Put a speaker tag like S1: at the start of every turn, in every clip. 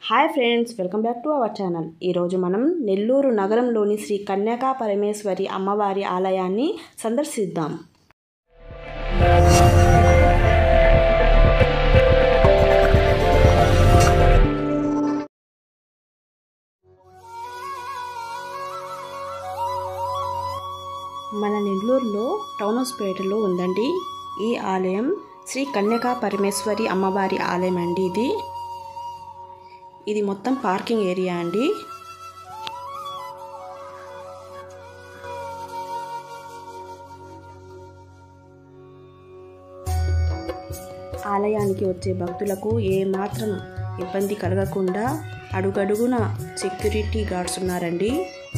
S1: hi friends welcome back to our channel ఈరోజు మనం నెల్లూరు నగరంలోని శ్రీ కన్యకా పరమేశ్వరి అమ్మవారి ఆలయాన్ని సందర్శిద్దాం మన నెల్లూరులో టౌన్ హౌస్పేటలో ఉందండి ఈ ఆలయం శ్రీ కన్యకా పరమేశ్వరి అమ్మవారి ఆలయం అండి ఇది ఇది మొత్తం పార్కింగ్ ఏరియా అండి ఆలయానికి వచ్చే భక్తులకు ఏమాత్రం ఇబ్బంది కలగకుండా అడుగడుగున సెక్యూరిటీ గార్డ్స్ ఉన్నారండి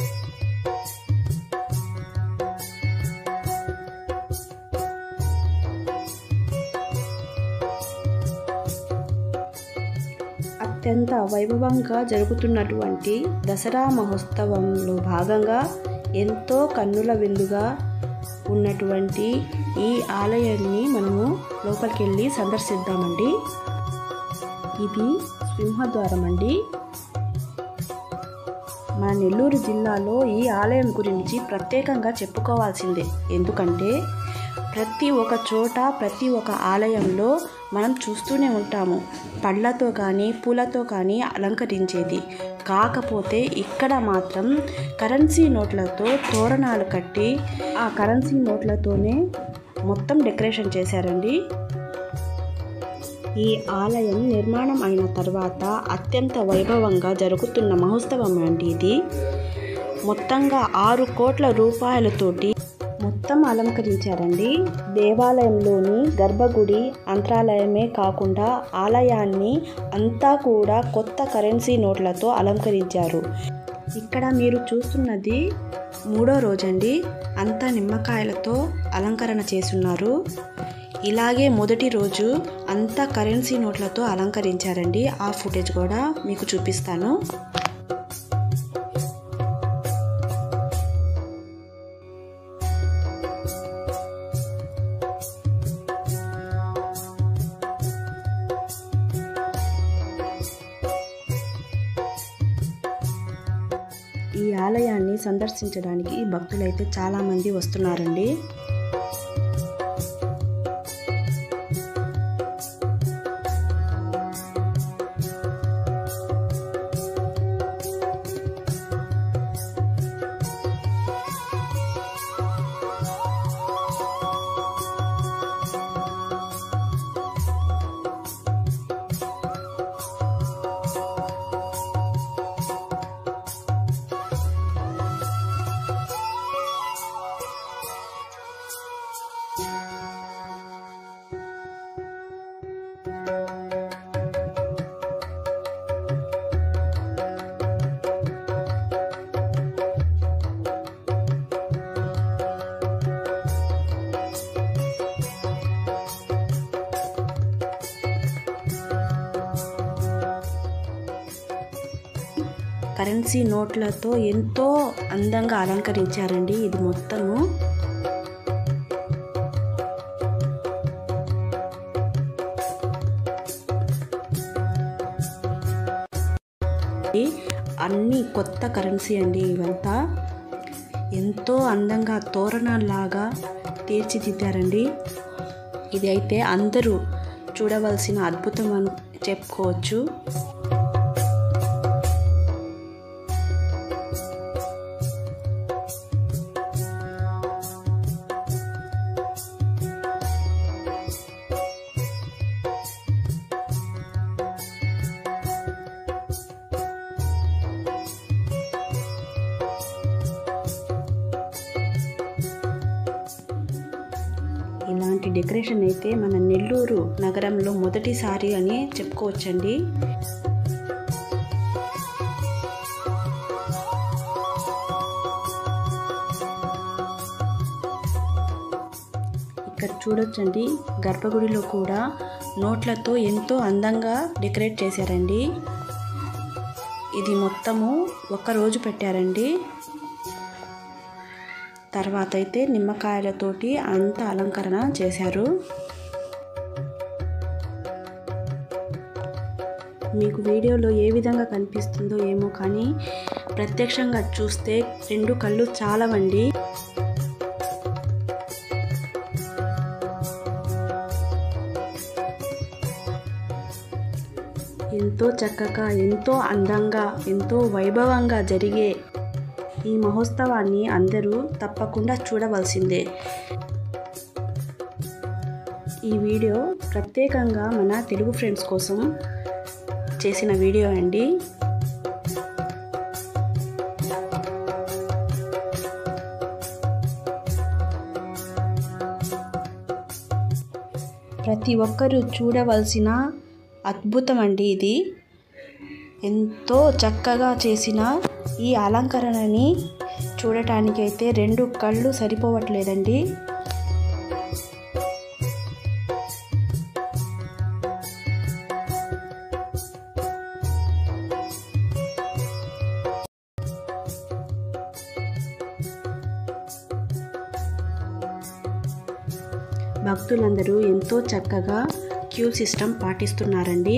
S1: అత్యంత వైభవంగా జరుగుతున్నటువంటి దసరా మహోత్సవంలో భాగంగా ఎంతో కన్నుల విందుగా ఉన్నటువంటి ఈ ఆలయాన్ని మనము లోపలికి వెళ్ళి సందర్శిద్దామండి ఇది సింహద్వారం అండి మన నెల్లూరు జిల్లాలో ఈ ఆలయం గురించి ప్రత్యేకంగా చెప్పుకోవాల్సిందే ఎందుకంటే ప్రతి ఒక్క చోట ప్రతి ఒక్క ఆలయంలో మనం చూస్తూనే ఉంటాము పళ్ళతో కానీ పూలతో కానీ అలంకరించేది కాకపోతే ఇక్కడ మాత్రం కరెన్సీ నోట్లతో తోరణాలు కట్టి ఆ కరెన్సీ నోట్లతోనే మొత్తం డెకరేషన్ చేశారండి ఈ ఆలయం నిర్మాణం అయిన తర్వాత అత్యంత వైభవంగా జరుగుతున్న మహోత్సవం అండి ఇది మొత్తంగా ఆరు కోట్ల రూపాయలతోటి మొత్తం అలంకరించారండి దేవాలయంలోని గర్భగుడి అంతరాలయమే కాకుండా ఆలయాన్ని అంతా కూడా కొత్త కరెన్సీ నోట్లతో అలంకరించారు ఇక్కడ మీరు చూస్తున్నది మూడో రోజండి అంతా నిమ్మకాయలతో అలంకరణ చేసున్నారు ఇలాగే మొదటి రోజు అంతా కరెన్సీ నోట్లతో అలంకరించారండి ఆ ఫుటేజ్ కూడా మీకు చూపిస్తాను ఈ ఆలయాన్ని సందర్శించడానికి భక్తులైతే చాలామంది వస్తున్నారండి కరెన్సీ నోట్లతో ఎంతో అందంగా అలంకరించారండి ఇది మొత్తము అన్ని కొత్త కరెన్సీ అండి ఇవంతా ఎంతో అందంగా తోరణాల్లాగా తీర్చిదిద్దారండి ఇది అయితే అందరూ చూడవలసిన అద్భుతం అని చెప్పుకోవచ్చు ఇలాంటి డెకరేషన్ అయితే మన నెల్లూరు నగరంలో మొదటిసారి అని చెప్పుకోవచ్చండి ఇక్కడ చూడొచ్చండి గర్భగుడిలో కూడా నోట్లతో ఎంతో అందంగా డెకరేట్ చేశారండి ఇది మొత్తము ఒక్క రోజు పెట్టారండి తర్వాత అయితే నిమ్మకాయలతోటి అంత అలంకరణ చేశారు మీకు వీడియోలో ఏ విధంగా కనిపిస్తుందో ఏమో కానీ ప్రత్యక్షంగా చూస్తే రెండు కళ్ళు చాలవండి ఎంతో చక్కగా ఎంతో అందంగా ఎంతో వైభవంగా జరిగే ఈ మహోత్సవాన్ని అందరూ తప్పకుండా చూడవలసిందే ఈ వీడియో ప్రత్యేకంగా మన తెలుగు ఫ్రెండ్స్ కోసం చేసిన వీడియో అండి ప్రతి ఒక్కరూ చూడవలసిన అద్భుతం అండి ఇది ఎంతో చక్కగా చేసిన ఈ అలంకరణని చూడటానికైతే రెండు కళ్ళు సరిపోవట్లేదండి భక్తులందరూ ఎంతో చక్కగా క్యూ సిస్టమ్ పాటిస్తున్నారండి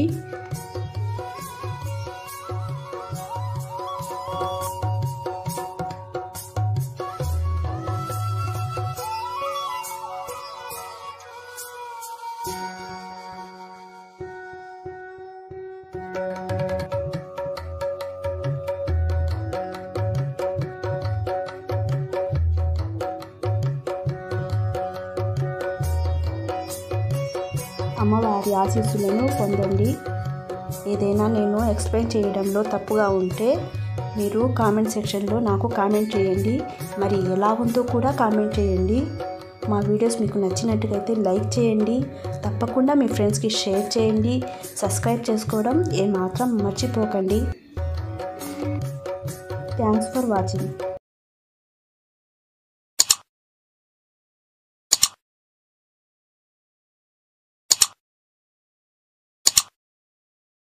S1: అమ్మవారి ఆశీస్సులను పొందండి ఏదైనా నేను ఎక్స్ప్లెయిన్ చేయడంలో తప్పుగా ఉంటే మీరు కామెంట్ సెక్షన్లో నాకు కామెంట్ చేయండి మరి ఎలా ఉందో కూడా కామెంట్ చేయండి మా వీడియోస్ మీకు నచ్చినట్టుగైతే లైక్ చేయండి తప్పకుండా మీ ఫ్రెండ్స్కి షేర్ చేయండి సబ్స్క్రైబ్ చేసుకోవడం ఏమాత్రం మర్చిపోకండి థ్యాంక్స్ ఫర్ వాచింగ్